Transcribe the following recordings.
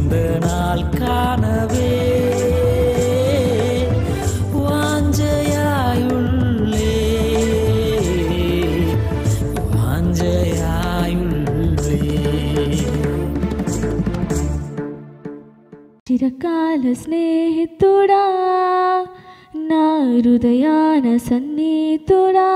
அந்த நாள் காணவே வாஞ்சையாயுள்ளே வாஞ்சையாயுள்ளே చిరకాల స్నేహితుడా నా హృదయాన సన్నిహితుడా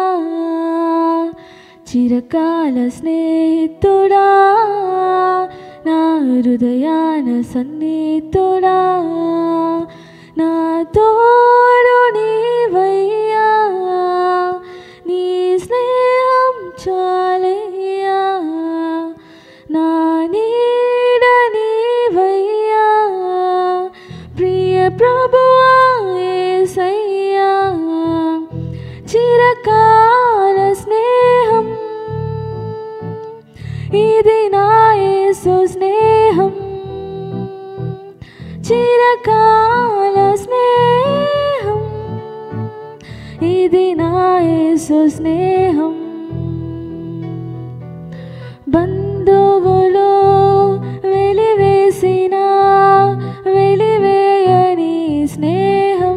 చిరకాల స్నేహితుడా నా హృదయాన సన్నిహితుడా నా తోడు నీవయ్యా నీ స్నేహం చాలయ్యా నా నీడ నీవయ్యా ప్రియ ప్రభువా యేసయ్యా చిరకాల స్నేహం ఇది నా యేసు స్నేహం చిరకాల స్నేహం ఇది నా యేసు స్నేహం బంధువులు వెలివేసిన వెలివేయని స్నేహం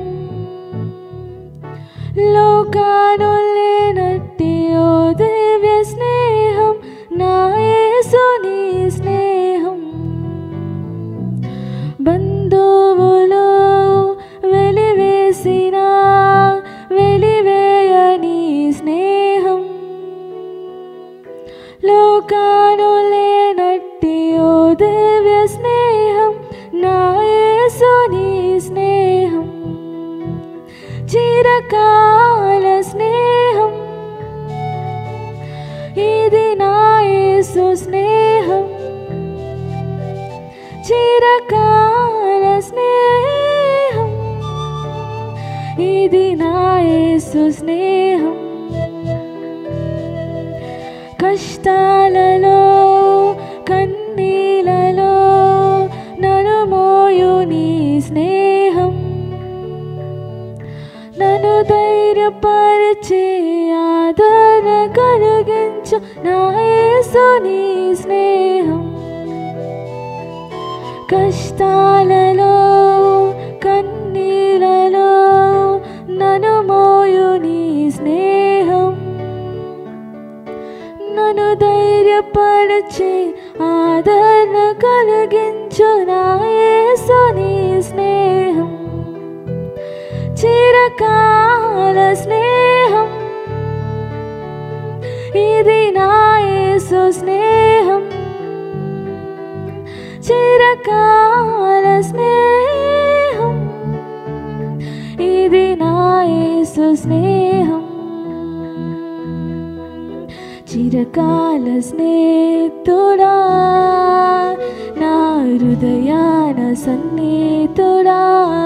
లోకాను లేనట్టి ఓ దివ్య స్నేహం నా యేసుని స్నేహం బంధువులు వెలివేసిన వెలివేయని స్నేహం లోకాను లేనట్టి ఓ దివ్య స్నేహం నా యేసుని స్నేహం చిరకాల స్నేహం ఇది నా యేసు స్నేహం చిరకాల స్నేహం ఇది నా యేసు స్నేహం కష్టాలలో కన్నీలలో నన్ను మోయు నీ స్నేహం నన్ను ధైర్యపరిచే ఆదరణ కలిగించు నా యేసు నీ స్నేహం కష్టాలలో కన్నీలలో నన్ను మోయు నీ స్నేహం నన్ను ధైర్యపరిచే ఆదరణ కలిగించు నా యేసు నీ స్నేహం చిరకాల స్నేహం ఇది నా యేసు స్నేహం చిరకాల స్నేహం ఇది నా యేసు స్నేహం చిరకాల స్నేహితుడా నా హృదయాన సన్నిహితుడా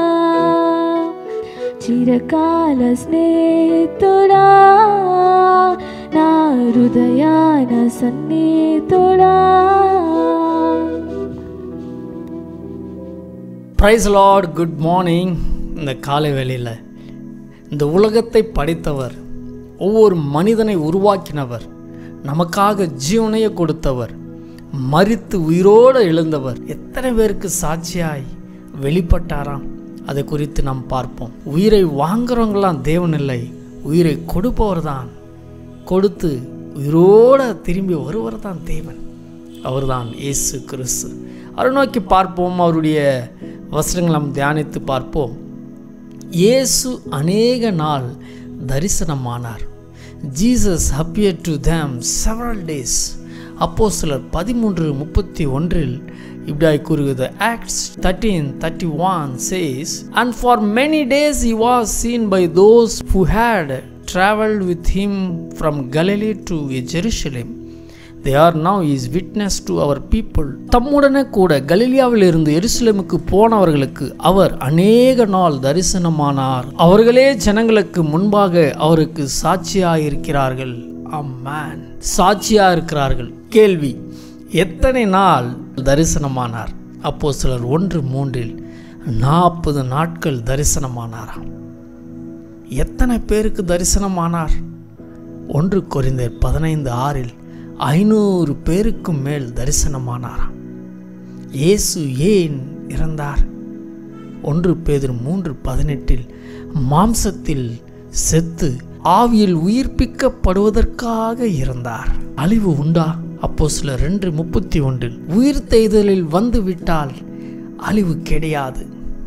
చిరకాల స్నేహితుడా నా హృదయాన సన్నిహితుడా பிரைஸ் லார்ட் குட் மார்னிங் இந்த காலை வேளையில் இந்த உலகத்தை படைத்தவர் ஒவ்வொரு மனிதனை உருவாக்கினவர் நமக்காக ஜீவனையை கொடுத்தவர் மரித்து உயிரோடு எழுந்தவர் எத்தனை பேருக்கு சாட்சியாய் வெளிப்பட்டாராம் அதை குறித்து நாம் பார்ப்போம் உயிரை வாங்குறவங்களாம் தேவன் இல்லை உயிரை கொடுப்பவர் தான் கொடுத்து உயிரோட திரும்பி வருவர் தான் தேவன் அவர்தான் இயேசு கிறிஸ்து அவரை நோக்கி பார்ப்போம் அவருடைய வசனங்களை நாம் தியானித்து பார்ப்போம் இயேசு அநேக நாள் தரிசனமானார் Jesus appeared to them several days அப்போ சிலர் பதிமூன்று முப்பத்தி ஒன்றில் இப்படியாய் கூறுகிறது Acts thirteen thirty one says and for many days he was seen by those who had traveled with him from Galilee to Jerusalem they are now his witness to our people தம்முடனே கூட கலிலியாவில் இருந்து எருசலேமுக்கு போனவர்களுக்கு அவர் அநேக நாள் தரிசனமானார் அவர்களே ஜனங்களுக்கு முன்பாக அவருக்கு சாட்சியாயிருக்கிறார்கள் அம்மான் சாட்சியா இருக்கிறார்கள் கேள்வி எத்தனை நாள் தரிசனமானார் அப்போ சிலர் ஒன்று மூன்றில் நாற்பது நாட்கள் தரிசனமானாராம் எத்தனை பேருக்கு தரிசனமானார் ஒன்று கொரிந்தர் பதினைந்து ஆறில் ஐநூறு பேருக்கும் மேல் தரிசனமானாராம் இயேசு ஏன் இறந்தார் ஒன்று பேதர் மூன்று பதினெட்டில் மாம்சத்தில் செத்து ஆவியில் உயிர்ப்பிக்கப்படுவதற்காக இருந்தார் அழிவு உண்டா அப்போ சில ரெண்டு முப்பத்தி ஒன்றில் உயிர் தெய்தலில் வந்து விட்டால் அழிவு கிடையாது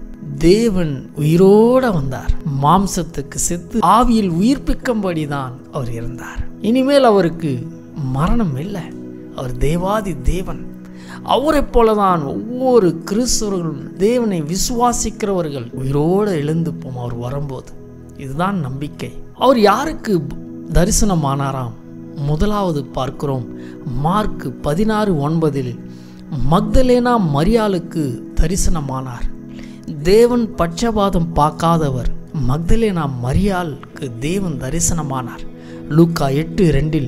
தேவன் உயிரோட வந்தார் மாம்சத்துக்கு செத்து ஆவியில் உயிர்ப்பிக்கும்படிதான் அவர் இருந்தார் இனிமேல் அவருக்கு மரணம் இல்லை அவர் தேவாதி தேவன் அவரைப் போலதான் ஒவ்வொரு கிறிஸ்தவர்களும் தேவனை விசுவாசிக்கிறவர்கள் உயிரோடு எழுந்துப்போம் அவர் வரும்போது இதுதான் நம்பிக்கை அவர் யாருக்கு தரிசனமானாராம் முதலாவது பார்க்கிறோம் மார்க் பதினாறு ஒன்பதில் மக்தலேனா மரியாளுக்கு தரிசனமானார் தேவன் பட்சபாதம் பார்க்காதவர் மக்தலேனா மரியாளுக்கு தேவன் தரிசனமானார் லூக்கா எட்டு ரெண்டில்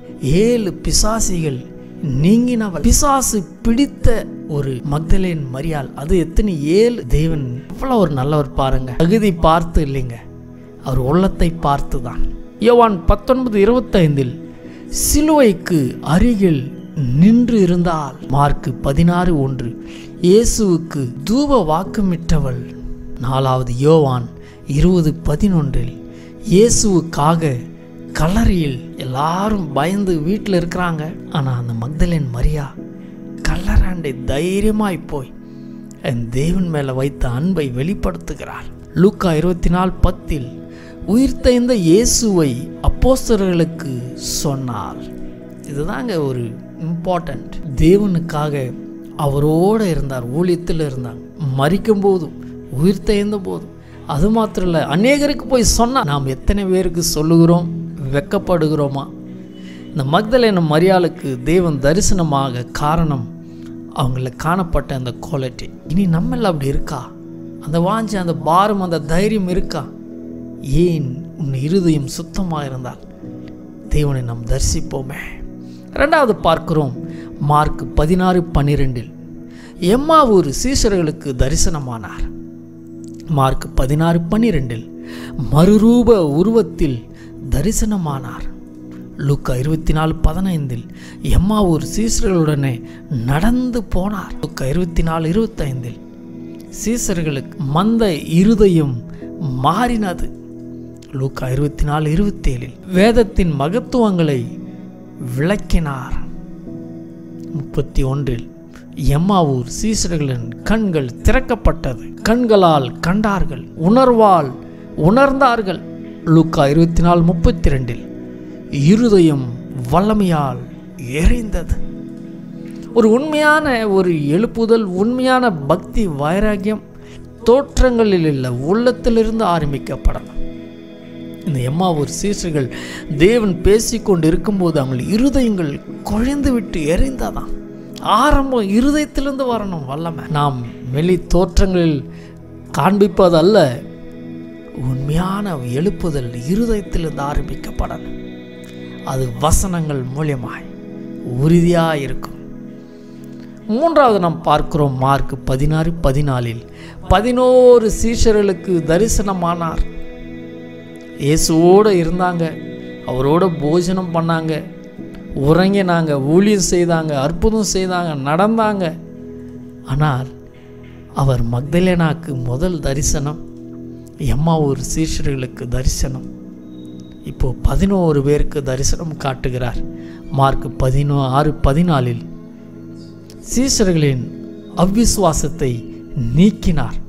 ஏழு பிசாசிகள் நீங்கினவர் பிசாசு பிடித்த ஒரு மக்தலேன் மரியாள் அது எத்தனை ஏழு தேவன் எவ்வளோ ஒரு நல்லவர் பாருங்க தகுதி பார்த்து இல்லைங்க அவர் உள்ளத்தை பார்த்து தான் யோவான் பத்தொன்பது இருபத்தைந்தில் சிலுவைக்கு அருகில் நின்று இருந்தால் மார்க்கு பதினாறு ஒன்று இயேசுவுக்கு தூப வாக்குமிட்டவள் நாலாவது யோவான் இருபது பதினொன்றில் இயேசுவுக்காக கல்லறையில் எல்லாரும் பயந்து வீட்டில் இருக்கிறாங்க ஆனால் அந்த மக்தலின் மரியா கல்லறாண்டை தைரியமாய் போய் என் தேவன் மேலே வைத்த அன்பை வெளிப்படுத்துகிறார் லூக்கா இருபத்தி நாலு பத்தில் உயிர்த்தெய்ந்த இயேசுவை அப்போஸ்தலர்களுக்கு சொன்னார் இதுதாங்க ஒரு இம்பார்ட்டண்ட் தேவனுக்காக அவரோடு இருந்தார் ஊழியத்தில் இருந்தாங்க மறிக்கும் போதும் உயிர்த்தெய்ந்த போதும் அது மாத்திரம் இல்லை அநேகருக்கு போய் சொன்னால் நாம் எத்தனை பேருக்கு சொல்லுகிறோம் வெக்கப்படுகிறோமா இந்த மக்தலேன மரியாளுக்கு தேவன் தரிசனமாக காரணம் அவங்கள காணப்பட்ட அந்த குவாலிட்டி இனி நம்மள அப்படி இருக்கா அந்த வாஞ்சி அந்த பாரம் அந்த தைரியம் இருக்கா ஏன் உன் இருதயம் சுத்தமாக இருந்தால் தேவனை நாம் தரிசிப்போமே ரெண்டாவது பார்க்கிறோம் மார்க் பதினாறு பன்னிரெண்டில் எம்மாவூர் சீஷர்களுக்கு தரிசனமானார் மார்க் பதினாறு பன்னிரெண்டில் மறுரூப உருவத்தில் தரிசனமானார் லூக்கா இருபத்தி நாலு பதினைந்தில் எம்மாவூர் சீசர்களுடனே நடந்து போனார் லூக்கா இருபத்தி நாலு இருபத்தைந்தில் சீசர்களுக்கு மந்த இருதயம் மாறினது லூக்கா இருபத்தி நாலு இருபத்தேழில் வேதத்தின் மகத்துவங்களை விளக்கினார் முப்பத்தி ஒன்றில் எம்மாவூர் சீசர்களின் கண்கள் திறக்கப்பட்டது கண்களால் கண்டார்கள் உணர்வால் உணர்ந்தார்கள் லூக்கா இருபத்தி நாலு முப்பத்தி ரெண்டில் இருதயம் வல்லமையால் எரிந்தது ஒரு உண்மையான ஒரு எழுப்புதல் உண்மையான பக்தி வைராகியம் தோற்றங்களில் இல்லை உள்ளத்திலிருந்து ஆரம்பிக்கப்படணும் இந்த எம்மா ஒரு சீசர்கள் தேவன் பேசிக்கொண்டு இருக்கும்போது அவங்க இருதயங்கள் குழைந்து விட்டு எரிந்ததாம் ஆரம்பம் இருதயத்திலிருந்து வரணும் வல்லமை நாம் வெளி தோற்றங்களில் காண்பிப்பதல்ல உண்மையான எழுப்புதல் இருதயத்திலிருந்து ஆரம்பிக்கப்படணும் அது வசனங்கள் மூலியமாய் உறுதியாக இருக்கும் மூன்றாவது நாம் பார்க்கிறோம் மார்க் பதினாறு பதினாலில் பதினோரு சீஷர்களுக்கு தரிசனமானார் இயேசுவோடு இருந்தாங்க அவரோட போஜனம் பண்ணாங்க உறங்கினாங்க ஊழியம் செய்தாங்க அற்புதம் செய்தாங்க நடந்தாங்க ஆனால் அவர் மக்தலேனாக்கு முதல் தரிசனம் எம்மா ஒரு சீஷர்களுக்கு தரிசனம் இப்போ பதினோரு பேருக்கு தரிசனம் காட்டுகிறார் மார்க் பதினோ ஆறு பதினாலில் சீஷர்களின் அவ்விசுவாசத்தை நீக்கினார்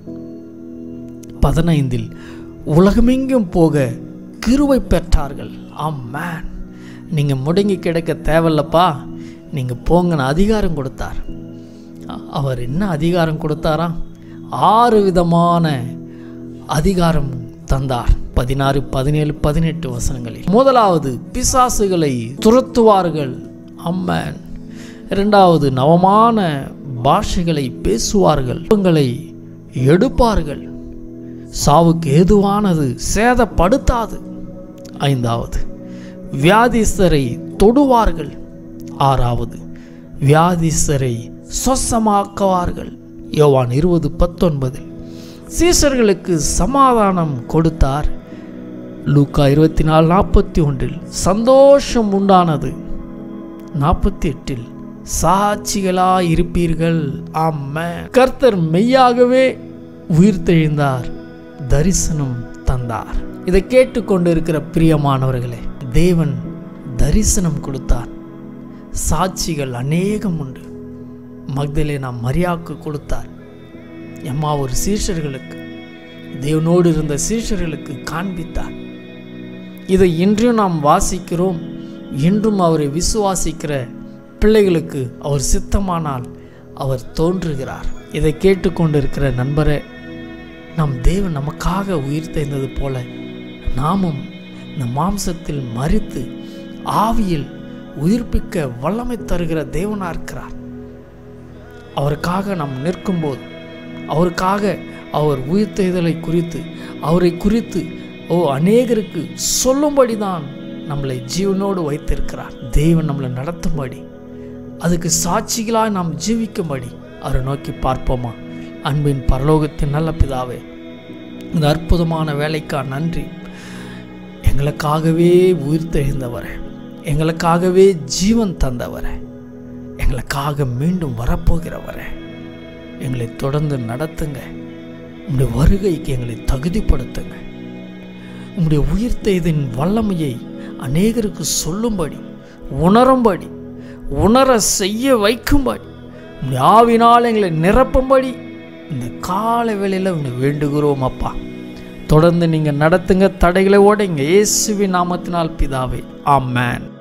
பதினைந்தில் உலகமெங்கும் போக கிருவை பெற்றார்கள் ஆமேன் நீங்கள் முடங்கி கிடக்க தேவையில்லப்பா நீங்கள் போங்கன்னு அதிகாரம் கொடுத்தார் அ- அவர் என்ன அதிகாரம் கொடுத்தாராம் ஆறு விதமான அதிகாரம் தந்தார் பதினாறு பதினேழு பதினெட்டு வசனங்களில் முதலாவது பிசாசுகளை துரத்துவார்கள் அம்மன் இரண்டாவது நவமான பாஷைகளை பேசுவார்கள் உங்களை எடுப்பார்கள் சாவுக்கு ஏதுவானது சேதப்படுத்தாது ஐந்தாவது வியாதிஸ்தரை தொடுவார்கள் ஆறாவது வியாதிஸ்தரை சொசமாக்குவார்கள் யோவான் இருபது பத்தொன்பதில் சீசர்களுக்கு சமாதானம் கொடுத்தார் லூக்கா இருபத்தி நாலு நாற்பத்தி ஒன்றில் சந்தோஷம் உண்டானது நாற்பத்தி எட்டில் சாட்சிகளா இருப்பீர்கள் ஆமென் கர்த்தர் மெய்யாகவே உயிர்த்தெழுந்தார் தரிசனம் தந்தார் இதை கேட்டுக்கொண்டு இருக்கிற பிரியமானவர்களே தேவன் தரிசனம் கொடுத்தார் சாட்சிகள் அநேகம் உண்டு மக்தலேனா மரியாக்கு கொடுத்தார் எம்மா ஒரு சீஷர்களுக்கு தேவனோடு இருந்த சீஷர்களுக்கு காண்பித்தார் இதை இன்றும் நாம் வாசிக்கிறோம் இன்றும் அவரை விசுவாசிக்கிற பிள்ளைகளுக்கு அவர் சித்தமானால் அவர் தோன்றுகிறார் இதை கேட்டுக்கொண்டிருக்கிற நண்பரே நம் தேவன் நமக்காக உயிர் தேர்ந்தது போல நாமும் இந்த மாம்சத்தில் மறித்து ஆவியில் உயிர்ப்பிக்க வல்லமை தருகிற தேவனாக இருக்கிறார் அவருக்காக நாம் நிற்கும்போது அவருக்காக அவர் உயிர்த்தெழுதலை குறித்து அவரை குறித்து ஓ அநேகருக்கு சொல்லும்படி தான் நம்மளை ஜீவனோடு வைத்திருக்கிறார் தெய்வன் நம்மளை நடத்தும்படி அதுக்கு சாட்சிகளாய் நாம் ஜீவிக்கும்படி அவரை நோக்கி பார்ப்போமா அன்பின் பரலோகத்தின் நல்ல பிதாவே இந்த அற்புதமான வேலைக்கா நன்றி எங்களுக்காகவே உயிர் தெழுந்தவரே எங்களுக்காகவே ஜீவன் தந்தவரே எங்களுக்காக மீண்டும் வரப்போகிறவரே எங்களை தொடர்ந்து நடத்துங்க உங்களுடைய வருகைக்கு எங்களை தகுதிப்படுத்துங்க உங்களுடைய உயிர்த்தெய்தின் வல்லமையை அநேகருக்கு சொல்லும்படி உணரும்படி உணர செய்ய வைக்கும்படி உங்களுடைய ஆவினால் எங்களை நிரப்பும்படி இந்த கால வேளையில் உங்களை வேண்டுகிறோம் அப்பா தொடர்ந்து நீங்கள் நடத்துங்க தடைகளை ஓடைங்க இயேசுவின் நாமத்தினால் பிதாவே ஆமென்